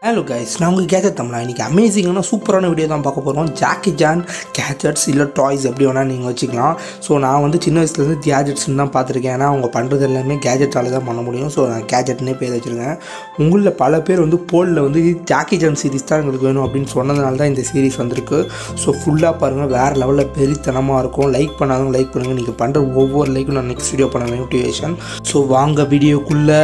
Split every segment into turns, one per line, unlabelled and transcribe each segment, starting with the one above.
hello guys நான் உங்களுக்கு gadget தமிழா இன்றைக்கி அமேசிங்கான சூப்பரான வீடியோ தான் பார்க்க போகிறோம் ஜாக்கி ஜான் கேஜெட்ஸ் இல்லை டாய்ஸ் எப்படி வேணால் நீங்கள் வச்சுக்கலாம் ஸோ நான் வந்து சின்ன வயசுலேருந்து கேஜெட்ஸ்னு தான் பார்த்துருக்கேன் ஏன்னா அவங்க பண்ணுறது எல்லாமே கேஜெட்டால் தான் பண்ண முடியும் ஸோ நான் கேஜெட்னே பேர் வச்சுருக்கேன் உங்களில் பல பேர் வந்து போலில் வந்து ஜாக்கி ஜான் சீரிஸ் தான் எங்களுக்கு வேணும் அப்படின்னு சொன்னதுனால தான் இந்த சீரிஸ் வந்திருக்கு ஸோ ஃபுல்லாக பாருங்கள் வேறு லெவலில் பெரித்தனமாக இருக்கும் லைக் பண்ணாலும் லைக் பண்ணுங்கள் நீங்கள் பண்ணுற ஒவ்வொரு லைக்கும் நான் நெக்ஸ்ட் வீடியோ பண்ண மோட்டிவேஷன் ஸோ வாங்க வீடியோக்குள்ளே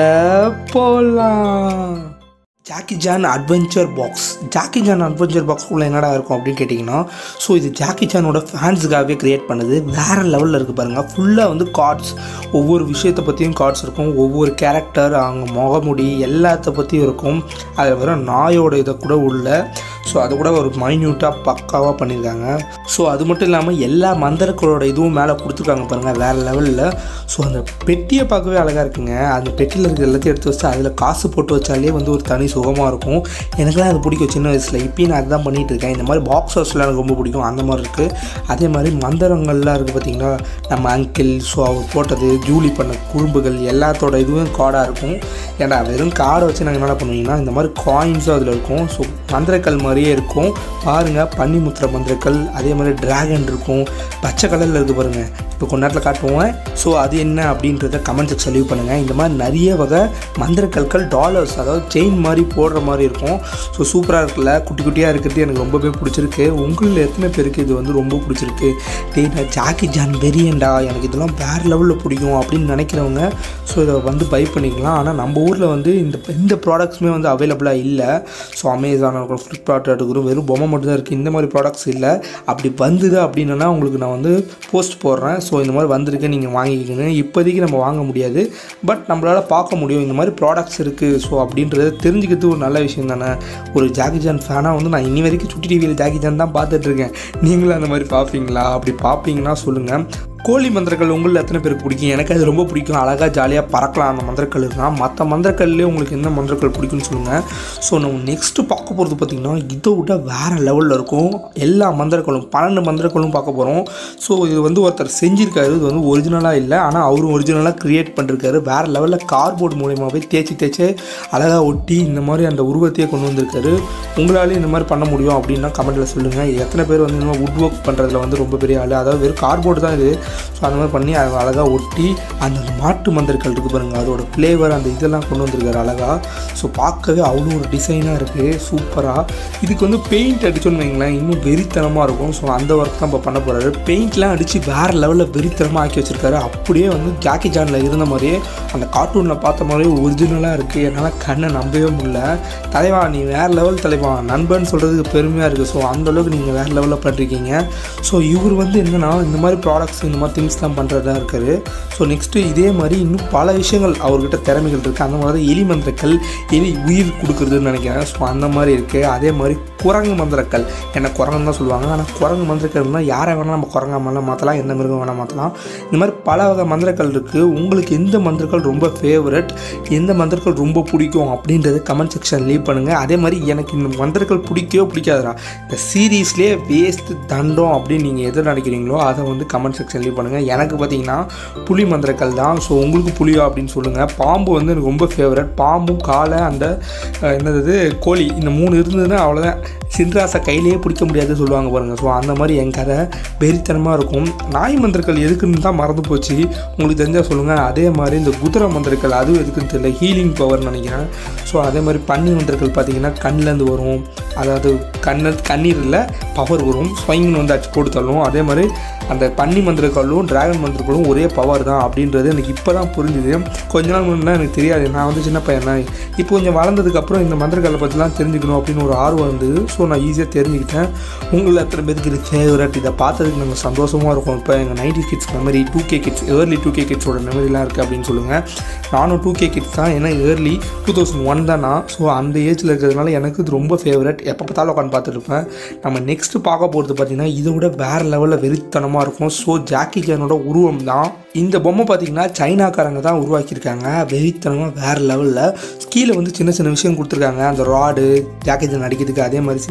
போகலாம் Jackie John adventure box Jackie John adventure பாக்ஸ்க்குள்ளே என்னடா இருக்கும் அப்படின்னு கேட்டிங்கன்னா ஸோ இது ஜாக்கி ஜானோட ஃபேன்ஸுக்காகவே க்ரியேட் பண்ணுது வேறு லெவலில் இருக்குது பாருங்கள் ஃபுல்லாக வந்து கார்ட்ஸ் ஒவ்வொரு விஷயத்தை பற்றியும் கார்ட்ஸ் இருக்கும் ஒவ்வொரு கேரக்டர் அவங்க முகமுடி எல்லாத்த பற்றியும் இருக்கும் அதில் வர நாயோட இதை கூட உள்ள ஸோ அதை கூட ஒரு மைன்யூட்டாக பக்காவாக பண்ணியிருக்காங்க ஸோ அது மட்டும் இல்லாமல் எல்லா மந்திரக்களோட இதுவும் மேலே கொடுத்துருக்காங்க பாருங்கள் வேறு லெவலில் ஸோ அந்த பெட்டியை பார்க்கவே அழகாக இருக்குங்க அந்த பெட்டியில் இருக்கிற எல்லாத்தையும் எடுத்து வச்சு அதில் காசு போட்டு வச்சாலே வந்து ஒரு தனி சுகமாக இருக்கும் எனக்குலாம் அது பிடிக்கும் சின்ன வயசில் இப்பயும் நான் அதுதான் பண்ணிகிட்டு இருக்கேன் இந்த மாதிரி பாக்ஸ் ஹவுஸ்லாம் எனக்கு ரொம்ப பிடிக்கும் அந்த மாதிரி இருக்குது அதே மாதிரி மந்திரங்கள்லாம் இருக்குது பார்த்தீங்கன்னா நம்ம அங்கிள் ஸோ அவர் போட்டது ஜூலி பண்ண குறும்புகள் எல்லாத்தோட இதுவும் கார்டாக இருக்கும் ஏன்னா வெறும் கார்டை வச்சு நாங்கள் என்ன பண்ணுவீங்கன்னா இந்த மாதிரி காயின்ஸும் அதில் இருக்கும் ஸோ மந்திரக்கல் மாதிரியே இருக்கும் பாருங்கள் பன்னிமுத்திர மந்திரக்கல் அதே மாதிரி டிராகன் இருக்கும் பச்சை கலரில் இருக்குது பாருங்கள் இப்போ கொஞ்ச நேரத்தில் காட்டுவோம் ஸோ அது என்ன அப்படின்றத கமெண்ட் செக்ஷன் லீவ் பண்ணுங்கள் இந்த மாதிரி நிறைய வகை மந்திரக்கற்கள் டாலர்ஸ் அதாவது செயின் மாதிரி போடுற மாதிரி இருக்கும் ஸோ சூப்பராக இருக்குல்ல குட்டி குட்டியாக இருக்கிறது எனக்கு ரொம்பவே பிடிச்சிருக்கு உங்களில் எத்தனை பேருக்கு இது வந்து ரொம்ப பிடிச்சிருக்கு டேய் நான் ஜாக்கி ஜான் வெரியண்டா எனக்கு இதெல்லாம் வேறு லெவலில் பிடிக்கும் அப்படின்னு நினைக்கிறவங்க ஸோ இதை வந்து பை பண்ணிக்கலாம் ஆனால் நம்ம ஊரில் வந்து இந்த எந்த ப்ராடக்ட்ஸுமே வந்து அவைலபிளாக இல்லை ஸோ அமேசான் இருக்கும் ஃப்ளிப்கார்ட் எடுக்கிறோம் வெறும் பொம்மை மட்டும் தான் இருக்குது இந்த மாதிரி ப்ராடக்ட்ஸ் இல்லை அப்படி வந்தது அப்படின்னா உங்களுக்கு நான் வந்து போஸ்ட் போடுறேன் ஸோ இந்த மாதிரி வந்திருக்கு நீங்கள் வாங்கிக்கணும் இப்போதைக்கு நம்ம வாங்க முடியாது பட் நம்மளால் பார்க்க முடியும் இந்த மாதிரி ப்ராடக்ட்ஸ் இருக்குது ஸோ அப்படின்றத தெரிஞ்சுக்கிறது ஒரு நல்ல விஷயம் தானே ஒரு ஜாக்கி ஜான் ஃபேனாக வந்து நான் இன்னி வரைக்கும் சுட்டி டிவியில் ஜாக்கி ஜான் தான் பார்த்துட்ருக்கேன் நீங்களும் அந்த மாதிரி பார்ப்பீங்களா அப்படி பார்ப்பீங்கன்னா சொல்லுங்கள் கோழி மந்திரக்கல் உங்களில் எத்தனை பேருக்கு பிடிக்கும் எனக்கு அது ரொம்ப பிடிக்கும் அழகாக ஜாலியாக பறக்கலாம் அந்த மந்திரக்கல் தான் மற்ற மந்திரக்கல்லே உங்களுக்கு என்ன மந்திரக்கல் பிடிக்கும்னு சொல்லுங்கள் ஸோ நம்ம நெக்ஸ்ட்டு பார்க்க போகிறது பார்த்திங்கன்னா இதை விட வேறு லெவலில் இருக்கும் எல்லா மந்திரக்கல்லும் பன்னெண்டு மந்திரக்கல்லும் பார்க்க போகிறோம் ஸோ இது வந்து ஒருத்தர் செஞ்சுருக்காரு இது வந்து ஒரிஜினலாக இல்லை ஆனால் அவரும் ஒரிஜினலாக க்ரியேட் பண்ணிருக்காரு வேறு லெவலில் கார்போர்டு மூலியமாகவே தேய்ச்சி தேய்ச்சி அழகாக ஒட்டி இந்த மாதிரி அந்த உருவத்தையே கொண்டு வந்திருக்காரு உங்களாலேயும் இந்த மாதிரி பண்ண முடியும் அப்படின்னா கமெண்ட்டில் சொல்லுங்கள் எத்தனை பேர் வந்து இந்த மாதிரி வுட் ஒர்க் பண்ணுறதுல வந்து ரொம்ப பெரிய ஆள் அதாவது வெறும் கார்போர்டு தான் இது ஸோ அந்த மாதிரி பண்ணி அதை அழகாக ஒட்டி அந்த மாட்டு மந்திரக்கல் இருக்குது பாருங்கள் அதோட ஃப்ளேவர் அந்த இதெல்லாம் கொண்டு வந்திருக்காரு அழகாக ஸோ பார்க்கவே அவ்வளோ ஒரு டிசைனாக இருக்குது சூப்பராக இதுக்கு வந்து பெயிண்ட் அடிச்சோன்னு வைங்களேன் இன்னும் வெறித்தனமாக இருக்கும் ஸோ அந்த ஒர்க் தான் இப்போ பண்ண போகிறாரு பெயிண்ட்லாம் அடித்து வேறு லெவலில் வெறித்தனமாக ஆக்கி வச்சுருக்காரு அப்படியே வந்து ஜாக்கி ஜானில் இருந்த மாதிரியே அந்த கார்ட்டூனில் பார்த்த மாதிரியே ஒரிஜினலாக இருக்குது என்னால் கண்ணை நம்பவே முடியல தலைவா நீ வேறு லெவல் தலைவா நண்பன் சொல்கிறதுக்கு பெருமையாக இருக்குது ஸோ அந்தளவுக்கு நீங்கள் வேறு லெவலில் பண்ணிருக்கீங்க ஸோ இவர் வந்து என்னென்னா இந்த மாதிரி ப்ராடக்ட்ஸ் இந்த மாதிரி திங்ஸ் தான் பண்ணுறதா இருக்காரு ஸோ நெக்ஸ்ட்டு இதே மாதிரி இன்னும் பல விஷயங்கள் அவர்கிட்ட திறமைகள் இருக்குது அந்த மாதிரி எலி மந்திரக்கல் எலி உயிர் கொடுக்குறதுன்னு நினைக்கிறேன் ஸோ அந்த மாதிரி இருக்குது அதே மாதிரி குரங்கு மந்திரக்கல் என்ன குரங்குன்னு தான் சொல்லுவாங்க ஆனால் குரங்கு மந்திரக்கல்னா யாரை வேணால் நம்ம குரங்கா வேணால் மாற்றலாம் எந்த மிருகம் வேணால் மாற்றலாம் இந்த மாதிரி பல வகை மந்திரக்கல் இருக்குது உங்களுக்கு எந்த மந்திரக்கல் ரொம்ப ஃபேவரட் எந்த மந்திரக்கல் ரொம்ப பிடிக்கும் அப்படின்றத கமெண்ட் செக்ஷன் லீவ் பண்ணுங்கள் அதே மாதிரி எனக்கு இந்த மந்திரக்கல் பிடிக்கவே பிடிக்காதுடா இந்த சீரீஸ்லேயே வேஸ்ட்டு தண்டம் அப்படின்னு நீங்கள் எது நினைக்கிறீங்களோ அதை வந்து கமெண்ட் செக்ஷன் லீவ் பண்ணுங்கள் எனக்கு பார்த்தீங்கன்னா புலி மந்திரக்கல் தான் ஸோ உங்களுக்கு புலியா அப்படின்னு சொல்லுங்கள் பாம்பு வந்து எனக்கு ரொம்ப ஃபேவரட் பாம்பும் காலை அந்த அஹ், என்னது கோழி இந்த மூணு இருந்ததுன்னா அவ்வளோதான் சின்ராசை கையிலேயே பிடிக்க முடியாதுன்னு சொல்லுவாங்க பாருங்கள் ஸோ அந்த மாதிரி என் கதை வெறித்தனமாக இருக்கும் நாய் மந்திரக்கல் எதுக்குன்னு தான் மறந்து போச்சு உங்களுக்கு தெரிஞ்சால் சொல்லுங்கள் அதே மாதிரி இந்த குதிரை மந்திரக்கல் அதுவும் எதுக்குன்னு தெரியல ஹீலிங் பவர்னு நினைக்கிறேன் ஸோ அதே மாதிரி பன்னி மந்திரக்கல் பார்த்தீங்கன்னா கண்ணிலேருந்து வரும் அதாவது கண்ணு கண்ணீரில் பவர் வரும் ஸ்வைங்னு வந்து அச்சு போட்டு தள்ளும் அதே மாதிரி அந்த பன்னி மந்திரக்கல்லும் டிராகன் மந்திரக்கல்லும் ஒரே பவர் தான் அப்படின்றது எனக்கு இப்போ தான் புரிஞ்சுது கொஞ்ச நாள் முன்னாடி எனக்கு தெரியாது நான் வந்து சின்ன பையன் தான் இப்போ கொஞ்சம் வளர்ந்ததுக்கப்புறம் இந்த மந்திரக்கல்லை பற்றிலாம் தெரிஞ்சுக்கணும் அப்படின்னு ஒரு ஆர்வம் இருந்தது ஸோ நான் ஈஸியாக தெரிஞ்சுக்கிட்டேன் உங்களை எத்தனை பேருக்கு இது ஃபேவரட் இதை பார்த்ததுக்கு நாங்கள் சந்தோஷமாக இருக்கும் இப்போ எங்கள் ninety kids memory two K kids early two K கிட்ஸோட மெமரிலாம் இருக்குது அப்படின்னு சொல்லுங்கள் நானும் டூ கே கிட்ஸ் தான் ஏன்னா ஏர்லி டூ தௌசண்ட் ஒன் தான் நான் ஸோ அந்த ஏஜில் இருக்கிறதுனால எனக்கு இது ரொம்ப ஃபேவரட் எப்போ பார்த்தாலும் உட்காந்து பார்த்துட்டு இருப்பேன் நம்ம நெக்ஸ்ட்டு பார்க்க போகிறது பார்த்தீங்கன்னா இதை விட வேறு லெவலில் வெறித்தனமாக இருக்கும் ஸோ ஜாக்கி ஜானோட உருவம் தான் இந்த பொம்மை பார்த்தீங்கன்னா சைனாக்காரங்க தான் உருவாக்கியிருக்காங்க வெறித்தனமாக வேறு லெவலில் கீழே வந்து சின்ன சின்ன விஷயம் கொடுத்துருக்காங்க அந்த ராடு ஜாக்கி ஜான் அடிக்கிறதுக்கு அதே மாதிரி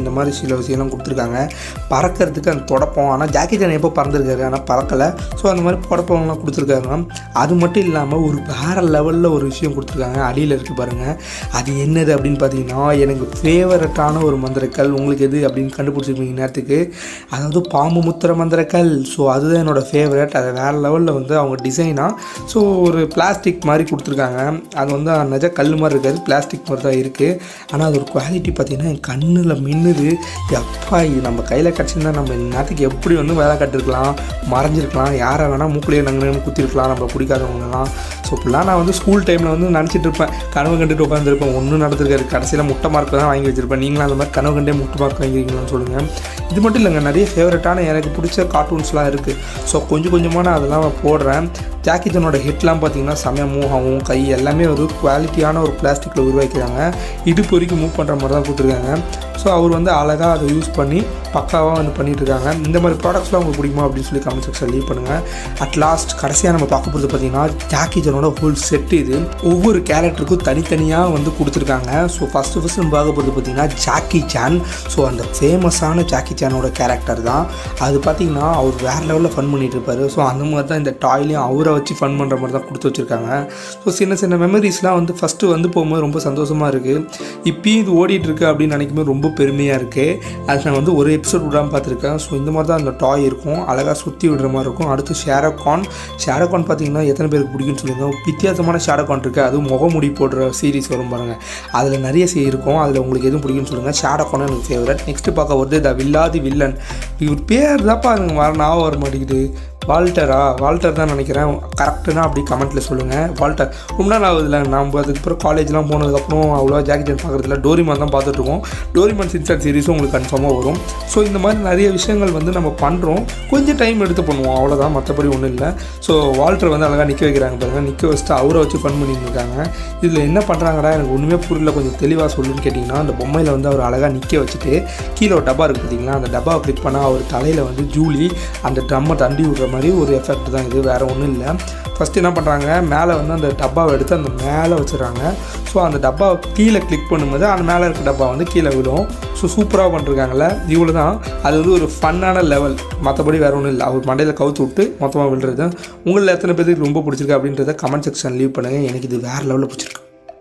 இந்த மாதிரி சில விஷயம்லாம் கொடுத்துருக்காங்க பறக்கிறதுக்கு அந்த தொடப்பம் ஆனால் ஜாக்கி ஜான் எப்போ பறந்துருக்காரு ஆனால் பறக்கலை ஸோ அந்த மாதிரி புடப்பம்லாம் கொடுத்துருக்காங்க அது மட்டும் இல்லாமல் ஒரு வேறு லெவலில் ஒரு விஷயம் கொடுத்துருக்காங்க அடியில் இருக்குது பாருங்கள் அது என்னது அப்படின்னு பார்த்தீங்கன்னா எனக்கு ஃபேவரட்டான ஒரு மந்திரக்கல் உங்களுக்கு எது அப்படின்னு கண்டுபிடிச்சிருப்பீங்க நேரத்துக்கு அதாவது பாம்பு முத்திர மந்திரக்கல் ஸோ அதுதான் என்னோடய ஃபேவரட் அது வேறு லெவலில் வந்து அவங்க டிசைனாக ஸோ ஒரு பிளாஸ்டிக் மாதிரி கொடுத்துருக்காங்க அது வந்து நிஜ கல் மாதிரி இருக்காது பிளாஸ்டிக் மாதிரி தான் இருக்குது ஆனால் அதோட குவாலிட்டி பார்த்தீங்கன்னா என் கண்ணில் மின்னுது எப்பா இது நம்ம கையில் கிடச்சிருந்தா நம்ம நேரத்துக்கு எப்படி வந்து வேலை கட்டிருக்கலாம் மறைஞ்சிருக்கலாம் யாரை வேணால் மூக்கிலேயே நாங்கள் குத்திருக்கலாம் நம்ம பிடிக்காதவங்கலாம் ஸோ இப்படிலாம் நான் வந்து ஸ்கூல் டைமில் வந்து நினச்சிட்டு இருப்பேன் கனவு கண்டுட்டு உட்காந்துருப்பேன் ஒன்றும் நடந்திருக்காரு கடைசியில் முட்டை மார்க் தான் வாங்கி வச்சிருப்பேன் நீங்களும் அந்த மாதிரி கனவு கண்டே முட்டை மார்க் வாங்கிருக்கீங்களான்னு சொல்லுங்கள் இது மட்டும் இல்லைங்க நிறைய ஃபேவரட்டான எனக்கு பிடிச்ச கார்ட்டூன்ஸ்லாம் இருக்குது ஸோ கொஞ்சம் கொஞ்சமாக நான் அதெல்லாம் போடுறேன் ஜாக்கி ஜானோட ஹெட்லாம் பார்த்தீங்கன்னா செமையாக மூவ் ஆகும் கை எல்லாமே ஒரு குவாலிட்டியான ஒரு பிளாஸ்டிக்கில் உருவாக்கிறாங்க இடுப்பு வரைக்கும் மூவ் பண்ணுற மாதிரி தான் கொடுத்துருக்காங்க ஸோ அவர் வந்து அழகாக அதை யூஸ் பண்ணி பக்காவாக வந்து பண்ணிட்டு இருக்காங்க இந்த மாதிரி ப்ராடக்ட்ஸ்லாம் உங்களுக்கு பிடிக்குமா அப்படின்னு சொல்லி கமெண்ட் செக்ஷன் லீவ் பண்ணுங்கள் அட் லாஸ்ட் கடைசியாக நம்ம பார்க்க போகிறது பார்த்தீங்கன்னா ஜாக்கி ஜானோட ஹோல் செட் இது ஒவ்வொரு கேரக்டருக்கும் தனித்தனியாக வந்து கொடுத்துருக்காங்க ஸோ ஃபஸ்ட்டு ஃபஸ்ட் நம்ம பார்க்க போகிறது பார்த்தீங்கன்னா ஜாக்கி சான் ஸோ அந்த ஃபேமஸான ஜாக்கி சானோட கேரக்டர் தான் அது பார்த்தீங்கன்னா அவர் வேறு லெவலில் ஃபன் பண்ணிட்டு இருப்பாரு ஸோ அந்த மாதிரி தான் இந்த டாய்லையும் அவரை வச்சு ஃபன் பண்ணுற மாதிரி தான் கொடுத்து வச்சுருக்காங்க ஸோ சின்ன சின்ன மெமரிஸ்லாம் வந்து ஃபஸ்ட்டு வந்து போகும்போது ரொம்ப சந்தோஷமாக இருக்குது இப்பயும் இது ஓடிட்டு இருக்கு அப்படின்னு நினைக்கும்போது ரொம்ப பெருமையாக இருக்குது அது நான் வந்து ஒரு எபிசோட் விடாமல் பார்த்துருக்கேன் ஸோ இந்த மாதிரி தான் அந்த டாய் இருக்கும் அழகாக சுற்றி விடுற மாதிரி இருக்கும் அடுத்து ஷேரகான் ஷேரகான் பார்த்தீங்கன்னா எத்தனை பேருக்கு பிடிக்கும்னு சொல்லுங்க வித்தியாசமான ஷேரகான் இருக்குது அதுவும் முகமுடி போடுற சீரிஸ் வரும் பாருங்கள் அதில் நிறைய சீ இருக்கும் அதில் உங்களுக்கு எதுவும் பிடிக்கும்னு சொல்லுங்கள் ஷேரகான் எனக்கு ஃபேவரட் நெக்ஸ்ட்டு பார்க்க வருது த வில்லாதி வில்லன் இவர் பேர் தான்ப்பா எனக்கு வர ஞாபகம் வர மாட்டேங்குது வால்டரா வால்டர் தான் நினைக்கிறேன் கரெக்டுனா அப்படி கமெண்ட்டில் சொல்லுங்கள் வால்டர் ரொம்ப நாள் ஆகுதுல நம்ம அதுக்கப்புறம் காலேஜ்லாம் போனதுக்கப்புறம் அவ்வளோவா ஜாக்கி ஜான் பார்க்குறதுல டோரிமான் தான் பார்த்துட்ருக்கோம் டோரிமான் சின்சார் சீரிஸும் உங்களுக்கு கன்ஃபார்மாக வரும் ஸோ இந்த மாதிரி நிறைய விஷயங்கள் வந்து நம்ம பண்ணுறோம் கொஞ்சம் டைம் எடுத்து பண்ணுவோம் அவ்வளோதான் மற்றபடி ஒன்றும் இல்லை ஸோ வால்டர் வந்து அழகாக நிற்க வைக்கிறாங்க பாருங்கள் நிற்க வச்சுட்டு அவரை வச்சு ஃபன் பண்ணிட்டு இருக்காங்க இதில் என்ன பண்ணுறாங்கடா எனக்கு ஒன்றுமே புரியல கொஞ்சம் தெளிவாக சொல்லுன்னு கேட்டிங்கன்னா அந்த பொம்மையில் வந்து அவர் அழகாக நிற்க வச்சுட்டு கீழே ஒரு டப்பா இருக்குது பார்த்தீங்களா அந்த டப்பாவை கிளிக் பண்ணால் அவர் தலையில் வந்து ஜூலி அந்த ட்ரம்மை தண்டி விடுற மாதிரி ஒரு எஃபெக்ட் தான் இது வேறு ஒன்றும் இல்லை ஃபஸ்ட்டு என்ன பண்ணுறாங்க மேலே வந்து அந்த டப்பாவை எடுத்து அந்த மேலே வச்சுறாங்க ஸோ அந்த டப்பாவை கீழே கிளிக் பண்ணும்போது அந்த மேலே இருக்க டப்பா வந்து கீழே விடும் ஸோ சூப்பராக பண்ணிருக்காங்கல்ல இவ்வளோ தான் அது வந்து ஒரு ஃபன்னான லெவல் மற்றபடி வேறு ஒன்றும் இல்லை அவர் மண்டையில் கவுத்து விட்டு மொத்தமாக விழுறது உங்களில் எத்தனை பேருக்கு ரொம்ப பிடிச்சிருக்கு அப்படின்றத கமெண்ட் செக்ஷன் லீவ் பண்ணுங்கள் எனக்கு இது வேறு லெவலில் பிடிச்சிருக்கு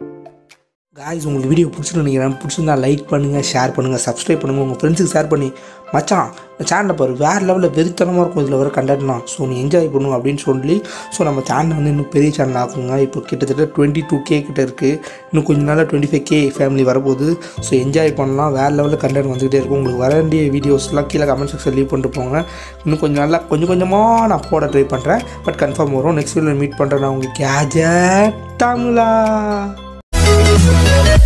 காய்ஸ் உங்களுக்கு வீடியோ பிடிச்சிருந்து நினைக்கிறேன் பிடிச்சிருந்தா லைக் பண்ணுங்கள் ஷேர் பண்ணுங்கள் சப்ஸ்கிரைப் பண்ணுங்கள் உங்கள் ஃப்ரெண்ட்ஸுக்கு ஷேர் பண்ணி மச்சான் இந்த சேனலை பாரு வேறு லெவலில் வெறித்தனமாக இருக்கும் இதில் வர கண்டென்ட்லாம் ஸோ நீ என்ஜாய் பண்ணும் அப்படின்னு சொல்லி ஸோ நம்ம சேனல் வந்து இன்னும் பெரிய சேனல் ஆக்குங்க இப்போ கிட்டத்தட்ட டுவெண்ட்டி டூ கே கிட்ட இருக்குது இன்னும் கொஞ்ச நாளில் டுவெண்ட்டி ஃபைவ் கே ஃபேமிலி வரப்போகுது ஸோ என்ஜாய் பண்ணலாம் வேறு லெவலில் கண்டென்ட் வந்துகிட்டே இருக்கும் உங்களுக்கு வர வேண்டிய வீடியோஸ்லாம் கீழே கமெண்ட் செக்ஷன் லீவ் பண்ணிட்டு போங்க இன்னும் கொஞ்சம் நாளில் கொஞ்சம் கொஞ்சமாக நான் போட ட்ரை பண்ணுறேன் பட் கன்ஃபார்ம் வரும் நெக்ஸ்ட் வீடியோ மீட் பண்ணுறேன் நான் உங்களுக்கு கேஜெட் தமிழா